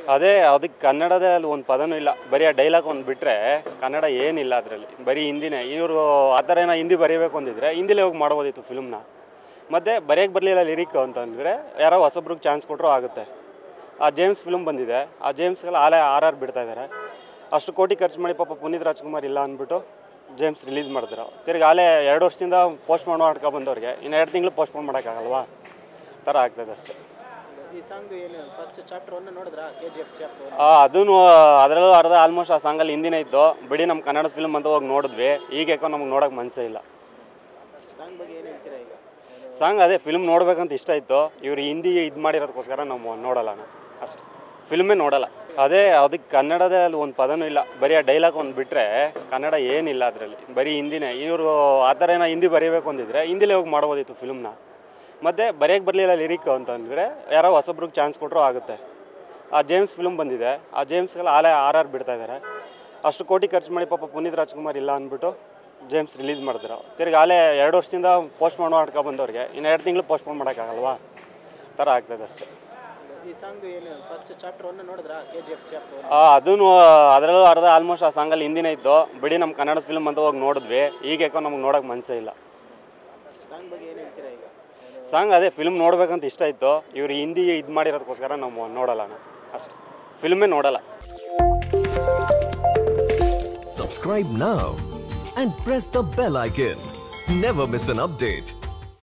ಅದೇ ಅದಕ್ಕೆ ಕನ್ನಡದಲ್ಲಿ ಒಂದು ಪದನೂ ಇಲ್ಲ ಬರೀ ಆ ಡೈಲಾಗ್ ಒಂದು ಬಿಟ್ಟರೆ ಕನ್ನಡ ಏನಿಲ್ಲ ಅದರಲ್ಲಿ ಬರೀ ಹಿಂದಿನೇ ಇವರು ಆ ಥರ ಏನೋ ಹಿಂದಿ ಬರೀಬೇಕು ಅಂದಿದ್ರೆ ಹಿಂದಿಲೇ ಹೋಗಿ ಮಾಡ್ಬೋದಿತ್ತು ಫಿಲ್ಮ್ನ ಮತ್ತು ಬರೆಯೋಕ್ಕೆ ಬರಲಿಲ್ಲ ಲಿರಿಕ್ ಅಂತಂದರೆ ಯಾರೋ ಹೊಸಬ್ರಿಗೆ ಚಾನ್ಸ್ ಕೊಟ್ಟರು ಆಗುತ್ತೆ ಆ ಜೇಮ್ಸ್ ಫಿಲ್ಮ್ ಬಂದಿದೆ ಆ ಜೇಮ್ಸ್ಗೆಲ್ಲ ಆಲೇ ಆರ್ ಆರ್ ಬಿಡ್ತಾ ಇದ್ದಾರೆ ಅಷ್ಟು ಕೋಟಿ ಖರ್ಚು ಮಾಡಿ ಪಾಪ ಪುನೀತ್ ರಾಜ್ಕುಮಾರ್ ಇಲ್ಲ ಅಂದ್ಬಿಟ್ಟು ಜೇಮ್ಸ್ ರಿಲೀಸ್ ಮಾಡಿದ್ರು ತಿರ್ಗಿ ಆಲೇ ಎರಡು ವರ್ಷದಿಂದ ಪೋಸ್ಟ್ಪೋನ್ ಮಾಡ್ಕೊ ಬಂದವ್ರಿಗೆ ಇನ್ನು ಎರಡು ತಿಂಗಳು ಪೋಸ್ಟ್ಪೋನ್ ಮಾಡೋಕ್ಕಾಗಲ್ವಾ ಥರ ಆಗ್ತದೆ ಅಷ್ಟೇ ಈ ಸಾಂಗ್ ಏನು ಫಸ್ಟ್ ಚಾಪ್ಟರ್ ಒನ್ ನೋಡಿದ್ರಾ ಕೆ ಜಿ ಎಫ್ ಚಾಪ್ಟರ್ ಆ, ಅದನ್ನು ಅದರಲ್ಲೂ ಅರ್ಧ ಆಲ್ಮೋಸ್ಟ್ ಆ ಸಾಂಗಲ್ಲಿ ಹಿಂದಿನೇ ಇತ್ತು ಬಿಡಿ ನಮ್ಮ ಕನ್ನಡ ಫಿಲ್ಮ್ ಅಂತ ಹೋಗಿ ನೋಡಿದ್ವಿ ಈಗ ಯಾಕೋ ನಮ್ಗೆ ನೋಡೋಕೆ ಮನಸ್ಸೇ ಇಲ್ಲ ಸಾಂಗ್ ಬಗ್ಗೆ ಏನು ಹೇಳ್ತೀರಾ ಈಗ ಸಾಂಗ್ ಅದೇ ಫಿಲ್ಮ್ ನೋಡ್ಬೇಕಂತ ಇಷ್ಟ ಇತ್ತು ಇವ್ರು ಹಿಂದಿ ಇದು ಮಾಡಿರೋದಕ್ಕೋಸ್ಕರ ನಾವು ನೋಡಲ್ಲ ನಾವು ಅಷ್ಟೇ ಫಿಲ್ಮೇ ನೋಡಲ್ಲ ಅದೇ ಅದಕ್ಕೆ ಕನ್ನಡದಲ್ಲಿ ಒಂದು ಪದನೂ ಇಲ್ಲ ಬರೀ ಆ ಡೈಲಾಗ್ ಒಂದು ಬಿಟ್ಟರೆ ಕನ್ನಡ ಏನಿಲ್ಲ ಅದರಲ್ಲಿ ಬರೀ ಹಿಂದಿನೇ ಇವರು ಆ ಥರ ಏನೋ ಹಿಂದಿ ಬರೀಬೇಕು ಅಂದಿದ್ರೆ ಹಿಂದಿಲೇ ಹೋಗಿ ಮಾಡ್ಬೋದಿತ್ತು ಫಿಲ್ಮ್ನ ಮತ್ತು ಬರೆಯೋಕ್ಕೆ ಬರಲಿಲ್ಲ ಲಿರಿಕ್ ಅಂತಂದರೆ ಯಾರೋ ಹೊಸಬ್ರಿಗೆ ಚಾನ್ಸ್ ಕೊಟ್ಟರು ಆಗುತ್ತೆ ಆ ಜೇಮ್ಸ್ ಫಿಲ್ಮ್ ಬಂದಿದೆ ಆ ಜೇಮ್ಸ್ಗೆಲ್ಲ ಆಲೇ ಆರ್ ಆರ್ ಬಿಡ್ತಾ ಇದ್ದಾರೆ ಅಷ್ಟು ಕೋಟಿ ಖರ್ಚು ಮಾಡಿ ಪಾಪ ಪುನೀತ್ ರಾಜ್ಕುಮಾರ್ ಇಲ್ಲ ಅಂದ್ಬಿಟ್ಟು ಜೇಮ್ಸ್ ರಿಲೀಸ್ ಮಾಡಿದ್ರು ತಿರ್ಗಿ ಆಲೇ ಎರಡು ವರ್ಷದಿಂದ ಪೋಸ್ಟ್ಪೋನ್ ಮಾಡ್ಕೊ ಬಂದವ್ರಿಗೆ ಇನ್ನು ಎರಡು ತಿಂಗಳು ಪೋಸ್ಟ್ಪೋನ್ ಮಾಡೋಕ್ಕಾಗಲ್ವಾ ಥರ ಆಗ್ತದೆ ಅಷ್ಟೇ ಈ ಸಾಂಗ್ ಏನು ಫಸ್ಟ್ ಚಾಪ್ಟರ್ ಒನ್ ನೋಡಿದ್ರಾ ಕೆ ಜಿ ಎಫ್ ಚಾಪ್ಟರ್ ಆ, ಅದನ್ನು ಅದರಲ್ಲೂ ಅರ್ಧ ಆಲ್ಮೋಸ್ಟ್ ಆ ಸಾಂಗಲ್ಲಿ ಹಿಂದಿನೇ ಇತ್ತು ಬಿಡಿ ನಮ್ಮ ಕನ್ನಡ ಫಿಲ್ಮ್ ಅಂತ ಹೋಗಿ ನೋಡಿದ್ವಿ ಈಗ ಯಾಕೋ ನಮ್ಗೆ ನೋಡೋಕೆ ಮನಸ್ಸೇ ಇಲ್ಲ ಸಾಂಗ್ ಬಗ್ಗೆ ಏನು ಹೇಳ್ತೀರಾ ಈಗ ಸಾಂಗ್ ಅದೇ ಫಿಲ್ಮ್ ನೋಡ್ಬೇಕಂತ ಇಷ್ಟ ಇತ್ತು ಇವ್ರು ಹಿಂದಿ ಇದು ಮಾಡಿರೋದಕ್ಕೋಸ್ಕರ ನಾವು ನೋಡಲ್ಲ ನಾವು ಅಷ್ಟೇ ಫಿಲ್ಮೇ ನೋಡಲ್ಲ Subscribe now and press the bell icon. Never miss an update.